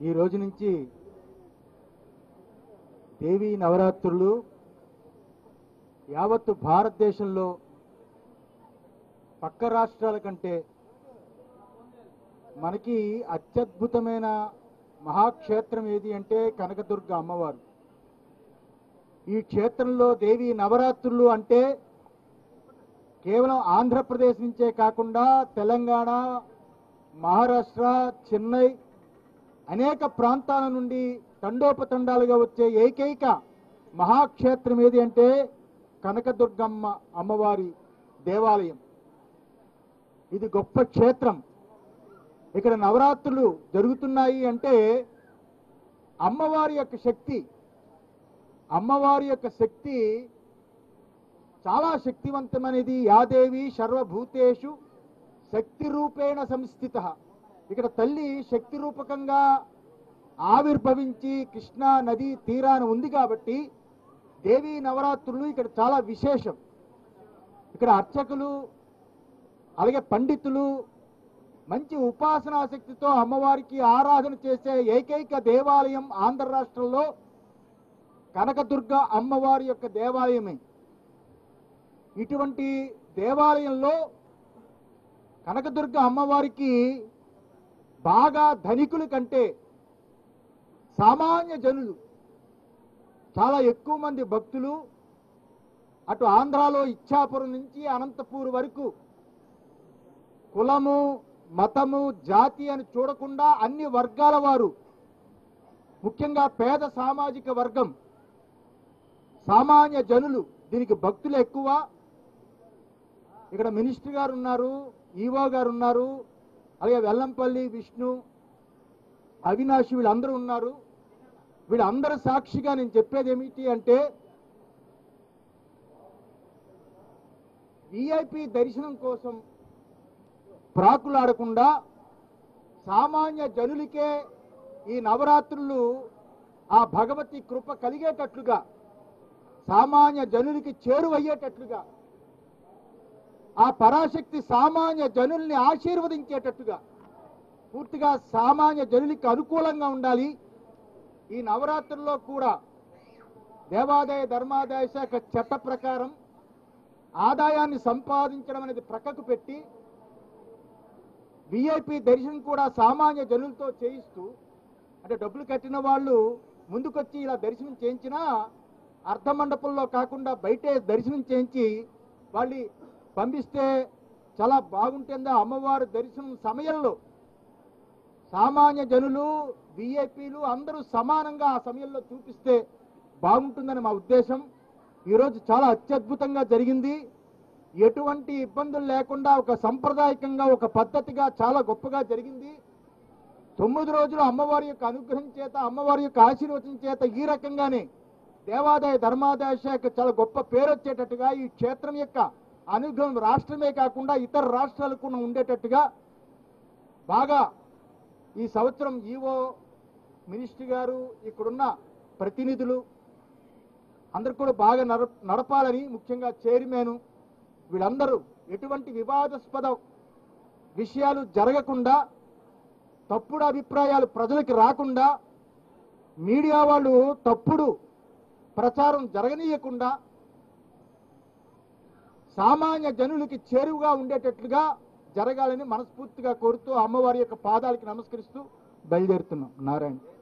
ఈ రోజు నుంచి దేవీ నవరాత్రులు యావత్తు భారతదేశంలో పక్క రాష్ట్రాల కంటే మనకి అత్యద్భుతమైన మహాక్షేత్రం ఏది అంటే కనకదుర్గ అమ్మవారు ఈ క్షేత్రంలో దేవి నవరాత్రులు అంటే కేవలం ఆంధ్రప్రదేశ్ నుంచే కాకుండా తెలంగాణ మహారాష్ట్ర చెన్నై అనేక ప్రాంతాల నుండి తండోపతండాలుగా వచ్చే ఏకైక మహాక్షేత్రం ఏది అంటే కనకదుర్గమ్మ అమ్మవారి దేవాలయం ఇది గొప్ప క్షేత్రం ఇక్కడ నవరాత్రులు జరుగుతున్నాయి అంటే అమ్మవారి యొక్క శక్తి అమ్మవారి యొక్క శక్తి చాలా శక్తివంతమైనది యాదేవి సర్వభూతేషు శక్తి రూపేణ సంస్థిత ఇక్కడ తల్లి శక్తి రూపకంగా ఆవిర్భవించి కృష్ణా నది తీరాన ఉంది కాబట్టి దేవీ నవరాత్రులు ఇక్కడ చాలా విశేషం ఇక్కడ అర్చకులు అలాగే పండితులు మంచి ఉపాసనా శక్తితో అమ్మవారికి ఆరాధన చేసే ఏకైక దేవాలయం ఆంధ్ర రాష్ట్రంలో కనకదుర్గ అమ్మవారి యొక్క దేవాలయమే ఇటువంటి దేవాలయంలో కనకదుర్గ అమ్మవారికి బాగా ధనికుల కంటే సామాన్య జనులు చాలా ఎక్కువ మంది భక్తులు అటు ఆంధ్రాలో ఇచ్చాపురం నుంచి అనంతపూర్ వరకు కులము మతము జాతి అని చూడకుండా అన్ని వర్గాల వారు ముఖ్యంగా పేద సామాజిక వర్గం సామాన్య జనులు దీనికి భక్తులు ఎక్కువ ఇక్కడ మినిస్టర్ గారు ఉన్నారు ఈవో గారు ఉన్నారు అలాగే వెల్లంపల్లి విష్ణు అవినాష్ వీళ్ళందరూ ఉన్నారు వీళ్ళందరూ సాక్షిగా నేను చెప్పేది ఏమిటి అంటే విఐపి దర్శనం కోసం ప్రాకులాడకుండా సామాన్య జనులకే ఈ నవరాత్రులు ఆ భగవతి కృప కలిగేటట్లుగా సామాన్య జనులకి చేరువయ్యేటట్లుగా ఆ పరాశక్తి సామాన్య జనుల్ని ఆశీర్వదించేటట్టుగా పూర్తిగా సామాన్య జనులకి అనుకూలంగా ఉండాలి ఈ నవరాత్రుల్లో కూడా దేవాదాయ ధర్మాదాయ శాఖ చట్ట ప్రకారం ఆదాయాన్ని సంపాదించడం అనేది ప్రక్కకు పెట్టి విఐపి దర్శనం కూడా సామాన్య జనులతో చేయిస్తూ అంటే డబ్బులు కట్టిన వాళ్ళు ముందుకొచ్చి ఇలా దర్శనం చేయించినా అర్ధ మండపంలో కాకుండా బయటే దర్శనం చేయించి వాళ్ళు పంపిస్తే చాలా బాగుంటుందా అమ్మవారి దర్శనం సమయంలో సామాన్య జనులు విఐపీలు అందరూ సమానంగా ఆ సమయంలో చూపిస్తే బాగుంటుందని మా ఉద్దేశం ఈరోజు చాలా అత్యద్భుతంగా జరిగింది ఎటువంటి ఇబ్బందులు లేకుండా ఒక సంప్రదాయకంగా ఒక పద్ధతిగా చాలా గొప్పగా జరిగింది తొమ్మిది రోజులు అమ్మవారి యొక్క అనుగ్రహం చేత అమ్మవారి యొక్క ఆశీర్వచనం చేత ఈ రకంగానే దేవాదాయ ధర్మాదాయ శాఖ చాలా గొప్ప పేరు వచ్చేటట్టుగా ఈ క్షేత్రం యొక్క అనుగ్రహం రాష్ట్రమే కాకుండా ఇతర రాష్ట్రాలకు కూడా ఉండేటట్టుగా బాగా ఈ సంవత్సరం ఈవో మినిస్టర్ గారు ఇక్కడున్న ప్రతినిధులు అందరు కూడా బాగా నడ నడపాలని ముఖ్యంగా చైర్మన్ వీళ్ళందరూ ఎటువంటి వివాదాస్పద విషయాలు జరగకుండా తప్పుడు అభిప్రాయాలు ప్రజలకు రాకుండా మీడియా వాళ్ళు తప్పుడు ప్రచారం జరగనీయకుండా సామాన్య జనులకి చేరువుగా ఉండేటట్లుగా జరగాలని మనస్ఫూర్తిగా కోరుతూ అమ్మవారి యొక్క పాదాలకి నమస్కరిస్తూ బయలుదేరుతున్నాం నారాయణ